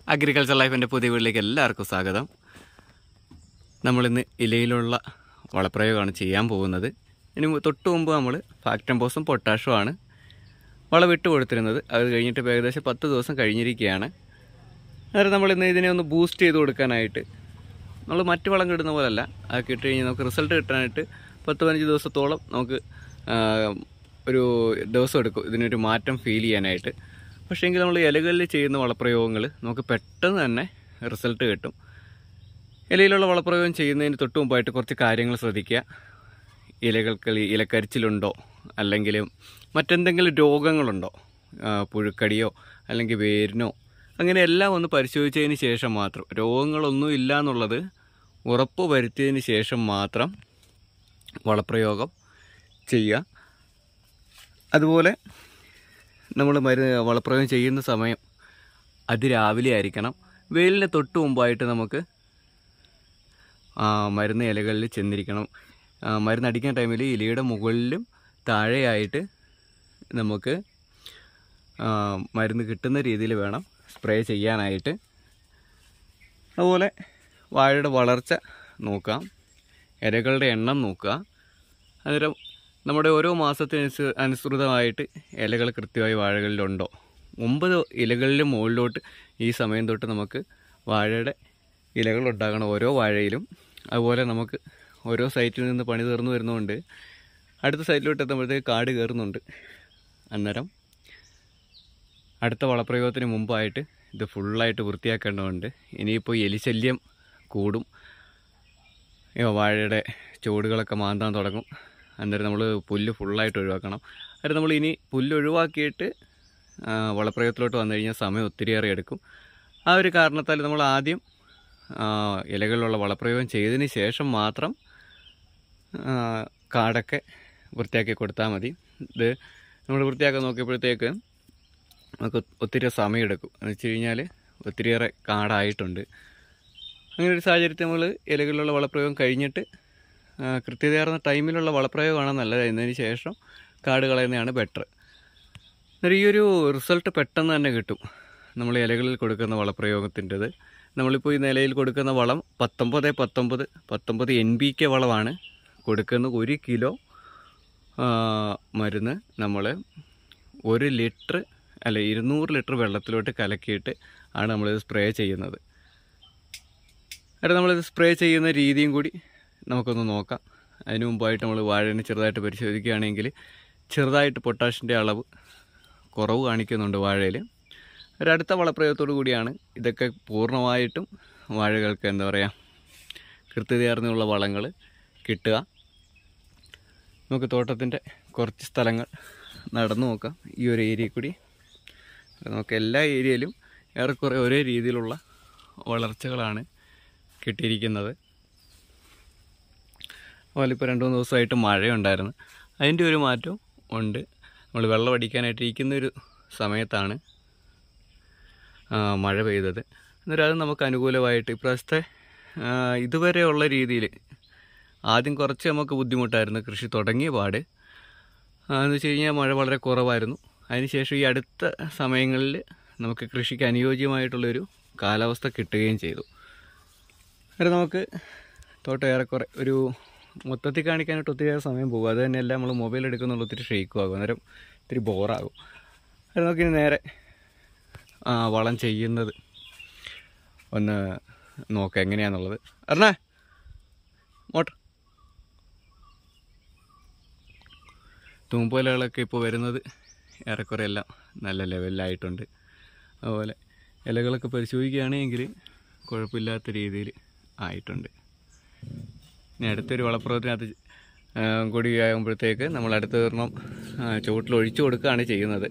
agriculture ലൈഫിൻ്റെ പുതിയ വീട്ടിലേക്ക് എല്ലാവർക്കും സ്വാഗതം നമ്മളിന്ന് ഇലയിലുള്ള വളപ്രയോഗമാണ് ചെയ്യാൻ പോകുന്നത് ഇനി മു- തൊട്ട് മുമ്പ് നമ്മൾ ഫാക്ടംബോസും പൊട്ടാഷുമാണ് വളം ഇട്ട് കൊടുത്തിരുന്നത് അത് കഴിഞ്ഞിട്ട് ഇപ്പോൾ ഏകദേശം പത്ത് ദിവസം കഴിഞ്ഞിരിക്കുകയാണ് അന്നേരം നമ്മളിന്ന് ഇതിനെ ഒന്ന് ബൂസ്റ്റ് ചെയ്ത് കൊടുക്കാനായിട്ട് നമ്മൾ മറ്റ് വളം കിട്ടുന്ന പോലല്ല അത് കിട്ടി കഴിഞ്ഞാൽ നമുക്ക് റിസൾട്ട് കിട്ടാനായിട്ട് പത്ത് പതിനഞ്ച് ദിവസത്തോളം നമുക്ക് ആ, ഒരു ദിവസം എടുക്കും ഇതിനൊരു മാറ്റം ഫീൽ ചെയ്യാനായിട്ട് പക്ഷേ എങ്കിൽ നമ്മൾ ഇലകളിൽ ചെയ്യുന്ന വളപ്രയോഗങ്ങൾ നമുക്ക് പെട്ടെന്ന് തന്നെ റിസൾട്ട് കിട്ടും ഇലയിലുള്ള വളപ്രയോഗം ചെയ്യുന്നതിന് തൊട്ട് മുമ്പായിട്ട് കുറച്ച് കാര്യങ്ങൾ ശ്രദ്ധിക്കുക ഇലകൾക്ക് ഇലക്കരിച്ചിലുണ്ടോ അല്ലെങ്കിൽ മറ്റെന്തെങ്കിലും രോഗങ്ങളുണ്ടോ ആ, പുഴുക്കടിയോ അല്ലെങ്കിൽ വേരിനോ അങ്ങനെ എല്ലാം ഒന്ന് പരിശോധിച്ചതിന് ശേഷം മാത്രം രോഗങ്ങളൊന്നും ഇല്ല എന്നുള്ളത് ഉറപ്പ് വരുത്തിയതിന് ശേഷം മാത്രം വളപ്രയോഗം ചെയ്യുക അതുപോലെ നമ്മൾ മരുന്ന് വളപ്രയോഗം ചെയ്യുന്ന സമയം അതിരാവിലെ ആയിരിക്കണം വെയിലിന് തൊട്ട് മുമ്പായിട്ട് നമുക്ക് ആ, മരുന്ന് ഇലകളിൽ ചെന്നിരിക്കണം ആ, മരുന്ന് അടിക്കുന്ന ടൈമിൽ ഇലയുടെ മുകളിലും താഴെയായിട്ട് നമുക്ക് ആ, മരുന്ന് കിട്ടുന്ന രീതിയിൽ വേണം സ്പ്രേ ചെയ്യാനായിട്ട് അതുപോലെ വാഴയുടെ വളർച്ച നോക്കാം ഇലകളുടെ എണ്ണം നോക്കുക അന്നേരം നമ്മുടെ ഓരോ മാസത്തിനനുസ അനുസൃതമായിട്ട് ഇലകൾ കൃത്യമായി വാഴകളിലുണ്ടോ ഒമ്പത് ഇലകളിലെ മുകളിലോട്ട് ഈ സമയം തൊട്ട് നമുക്ക് വാഴയുടെ ഇലകൾ ഉണ്ടാകണം ഓരോ വാഴയിലും അതുപോലെ നമുക്ക് ഓരോ സൈറ്റിൽ നിന്ന് പണി തീർന്നു വരുന്നതുകൊണ്ട് അടുത്ത സൈറ്റിലോട്ട് എത്തുമ്പോഴത്തേക്ക് കാട് കയറുന്നുണ്ട് അന്നേരം അടുത്ത വളപ്രയോഗത്തിന് മുമ്പായിട്ട് ഇത് ഫുള്ളായിട്ട് വൃത്തിയാക്കേണ്ടതുണ്ട് ഇനിയിപ്പോൾ എലിശല്യം കൂടും ഈ വാഴയുടെ ചുവടുകളൊക്കെ മാന്താൻ തുടങ്ങും അന്നേരം നമ്മൾ പുല്ല് ഫുള്ളായിട്ട് ഒഴിവാക്കണം അന്നേരം നമ്മൾ ഇനി പുല്ല് ഒഴിവാക്കിയിട്ട് ആ, വളപ്രയോഗത്തിലോട്ട് വന്നു കഴിഞ്ഞാൽ സമയം ഒത്തിരിയേറെ എടുക്കും ആ ഒരു കാരണത്താൽ നമ്മൾ ആദ്യം ആ, ഇലകളിലുള്ള വളപ്രയോഗം ചെയ്തതിന് ശേഷം മാത്രം ആ, കാടൊക്കെ വൃത്തിയാക്കി കൊടുത്താൽ മതി ഇത് നമ്മൾ വൃത്തിയാക്കാൻ നോക്കിയപ്പോഴത്തേക്ക് നമുക്ക് ഒത്തിരി സമയമെടുക്കും എന്ന് വെച്ച് കഴിഞ്ഞാൽ ഒത്തിരിയേറെ കാടായിട്ടുണ്ട് അങ്ങനെ ഒരു സാഹചര്യത്തിൽ നമ്മൾ ഇലകളിലുള്ള വളപ്രയോഗം കഴിഞ്ഞിട്ട് ആ, കൃത്യതയാർന്ന ടൈമിലുള്ള വളപ്രയോഗമാണ് നല്ലത് എന്നതിന് ശേഷം കാട് കളയുന്നതാണ് ബെറ്റർ എന്നാൽ ഈ ഒരു റിസൾട്ട് പെട്ടെന്ന് തന്നെ കിട്ടും നമ്മൾ ഇലകളിൽ കൊടുക്കുന്ന വളപ്രയോഗത്തിൻ്റെത് നമ്മളിപ്പോൾ ഈ നിലയിൽ കൊടുക്കുന്ന വളം പത്തൊമ്പത് പത്തൊമ്പത് പത്തൊമ്പത് എൻ ബി കെ വളമാണ് കൊടുക്കുന്ന ഒരു കിലോ ആ, മരുന്ന് നമ്മൾ ഒരു ലിറ്റർ അല്ല ഇരുന്നൂറ് ലിറ്റർ വെള്ളത്തിലോട്ട് കലക്കിയിട്ട് ആണ് നമ്മളിത് സ്പ്രേ ചെയ്യുന്നത് എന്നിട്ട് നമ്മളിത് സ്പ്രേ ചെയ്യുന്ന രീതിയും കൂടി നമുക്കൊന്ന് നോക്കാം അതിന് മുമ്പായിട്ട് നമ്മൾ വാഴനെ ചെറുതായിട്ട് പരിശോധിക്കുകയാണെങ്കിൽ ചെറുതായിട്ട് പൊട്ടാഷിൻ്റെ അളവ് കുറവ് കാണിക്കുന്നുണ്ട് വാഴയിൽ ഒരടുത്ത വളപ്രയോഗത്തോടു കൂടിയാണ് ഇതൊക്കെ പൂർണ്ണമായിട്ടും വാഴകൾക്ക് എന്താ പറയുക കൃത്യതയാർന്നുള്ള വളങ്ങൾ കിട്ടുക നമുക്ക് തോട്ടത്തിൻ്റെ കുറച്ച് സ്ഥലങ്ങൾ നടന്നു നോക്കാം ഈ ഒരു ഏരിയയിൽ കൂടി നമുക്ക് എല്ലാ ഏരിയയിലും ഏറെക്കുറെ ഒരേ രീതിയിലുള്ള വളർച്ചകളാണ് കിട്ടിയിരിക്കുന്നത് അതുപോലെ ഇപ്പോൾ രണ്ട് മൂന്ന് ദിവസമായിട്ട് മഴയുണ്ടായിരുന്നു അതിൻ്റെ ഒരു മാറ്റവും ഉണ്ട് നമ്മൾ വെള്ളം അടിക്കാനായിട്ട് ഇരിക്കുന്ന ഒരു സമയത്താണ് ആ, മഴ പെയ്തത് അന്നേരം അത് നമുക്ക് അനുകൂലമായിട്ട് ഇപ്രാവശ്യത്തെ ആ, ഇതുവരെയുള്ള രീതിയിൽ ആദ്യം കുറച്ച് നമുക്ക് ബുദ്ധിമുട്ടായിരുന്നു കൃഷി തുടങ്ങിയ പാട് ആ, എന്ന് വെച്ച് കഴിഞ്ഞാൽ മഴ വളരെ കുറവായിരുന്നു അതിനുശേഷം ഈ അടുത്ത സമയങ്ങളിൽ നമുക്ക് കൃഷിക്ക് അനുയോജ്യമായിട്ടുള്ളൊരു കാലാവസ്ഥ കിട്ടുകയും ചെയ്തു അന്നേരം നമുക്ക് തോട്ടം ഏറെക്കുറെ ഒരു മൊത്തത്തിൽ കാണിക്കാനായിട്ട് ഒത്തിരി സമയം പോകും അത് തന്നെയല്ല നമ്മൾ മൊബൈൽ എടുക്കുന്നുള്ള ഒത്തിരി ഷെയ്ക്കും ആകും അന്നേരം ഇത്തിരി ബോറാകും അത് നമുക്കിനി നേരെ ആ, വളം ചെയ്യുന്നത് ഒന്ന് നോക്കാം എങ്ങനെയാണെന്നുള്ളത് അറിഞ്ഞേ മോട്ടർ തൂമ്പലകളൊക്കെ ഇപ്പോൾ വരുന്നത് ഏറെക്കുറെ എല്ലാം നല്ല ലെവലിലായിട്ടുണ്ട് അതുപോലെ ഇലകളൊക്കെ പരിശോധിക്കുകയാണെങ്കിൽ കുഴപ്പമില്ലാത്ത രീതിയിൽ ആയിട്ടുണ്ട് ഇനി അടുത്തൊരു വളപ്രയോഗത്തിനകത്ത് ആ, കൂടി ആകുമ്പോഴത്തേക്ക് നമ്മൾ അടുത്ത ഒരെണ്ണം ചുവട്ടിൽ ഒഴിച്ചു കൊടുക്കുകയാണ് ചെയ്യുന്നത്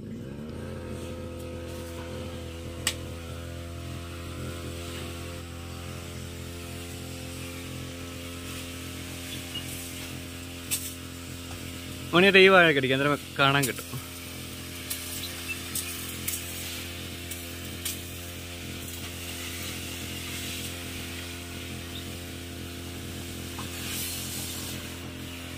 മണിയുടെ ഈ വാഴ കടിക്കാൻ അന്നേരം കാണാൻ കിട്ടും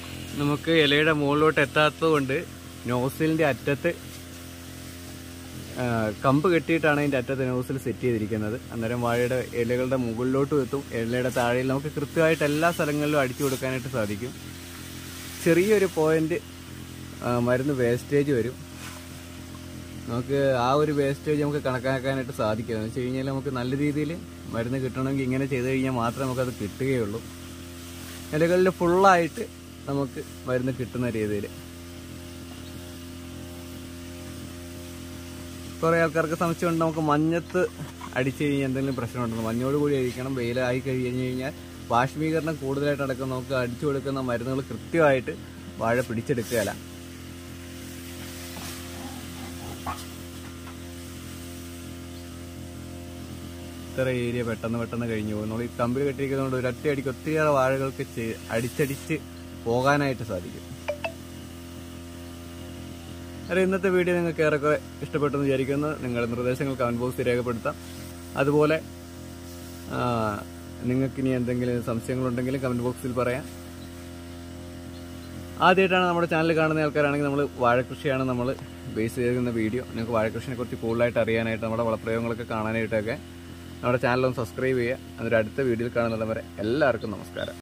നമുക്ക് ഇലയുടെ മുകളിലോട്ട് എത്താത്തത് കൊണ്ട് നോസിലിൻ്റെ അറ്റത്ത് ആ, കമ്പ് കെട്ടിയിട്ടാണ് അതിൻ്റെ അറ്റത്തെ നോസിൽ സെറ്റ് ചെയ്തിരിക്കുന്നത് അന്നേരം വാഴയുടെ ഇലകളുടെ മുകളിലോട്ടും എത്തും ഇലയുടെ താഴെയിൽ നമുക്ക് കൃത്യമായിട്ട് എല്ലാ സ്ഥലങ്ങളിലും അടിച്ചു കൊടുക്കാനായിട്ട് സാധിക്കും ചെറിയൊരു പോയിന്റ് മരുന്ന് വേസ്റ്റേജ് വരും നമുക്ക് ആ ഒരു വേസ്റ്റേജ് നമുക്ക് കണക്കാക്കാനായിട്ട് സാധിക്കും എന്ന് വെച്ച് കഴിഞ്ഞാൽ നമുക്ക് നല്ല രീതിയിൽ മരുന്ന് കിട്ടണമെങ്കിൽ ഇങ്ങനെ ചെയ്ത് കഴിഞ്ഞാൽ മാത്രമേ നമുക്കത് കിട്ടുകയുള്ളൂ ഇലകളിൽ ഫുള്ളായിട്ട് നമുക്ക് മരുന്ന് കിട്ടുന്ന രീതിയിൽ കുറേ ആൾക്കാർക്ക് സംശയമുണ്ട് നമുക്ക് മഞ്ഞത്ത് അടിച്ചു കഴിഞ്ഞാൽ എന്തെങ്കിലും പ്രശ്നമുണ്ടെന്ന് മഞ്ഞോട് കൂടി അടിക്കണം വെയിലായി കഴിഞ്ഞ് കഴിഞ്ഞാൽ ബാഷ്പീകരണം കൂടുതലായിട്ട് നടക്കും നമുക്ക് അടിച്ചു കൊടുക്കുന്ന മരുന്നുകൾ കൃത്യമായിട്ട് വാഴ പിടിച്ചെടുക്കുകയല്ല ഇത്ര ഏരിയ പെട്ടെന്ന് പെട്ടെന്ന് കഴിഞ്ഞു പോകും നമ്മൾ ഈ കമ്പിൽ കെട്ടിയിരിക്കുന്നതുകൊണ്ട് ഒരൊറ്റ അടിക്ക് ഒത്തിരിയേറെ വാഴകൾക്ക് ചെ- അടിച്ചടിച്ച് പോകാനായിട്ട് സാധിക്കും അതെ ഇന്നത്തെ വീഡിയോ നിങ്ങൾക്ക് ഏറെക്കുറെ ഇഷ്ടപ്പെട്ടെന്ന് വിചാരിക്കുന്നു നിങ്ങളുടെ നിർദ്ദേശങ്ങൾ കമന്റ് ബോക്സിൽ രേഖപ്പെടുത്താം അതുപോലെ ആ, നിങ്ങൾക്ക് ഇനി എന്തെങ്കിലും സംശയങ്ങളുണ്ടെങ്കിൽ കമന്റ് ബോക്സിൽ പറയാം ആദ്യമായിട്ടാണ് നമ്മുടെ ചാനൽ കാണുന്ന ആൾക്കാരാണെങ്കിൽ നമ്മൾ വാഴകൃഷിയാണ് നമ്മൾ ബേസ് ചെയ്യുന്ന വീഡിയോ നിങ്ങൾക്ക് വാഴകൃഷിനെ കുറിച്ച് കൂടുതലായിട്ട് അറിയാനായിട്ട് നമ്മുടെ വളപ്രയോഗങ്ങളൊക്കെ കാണാനായിട്ടൊക്കെ നമ്മുടെ ചാനൽ ഒന്ന് സബ്സ്ക്രൈബ് ചെയ്യുക എന്നിട്ട് അടുത്ത വീഡിയോയിൽ കാണുന്നത് വരെ എല്ലാവർക്കും നമസ്കാരം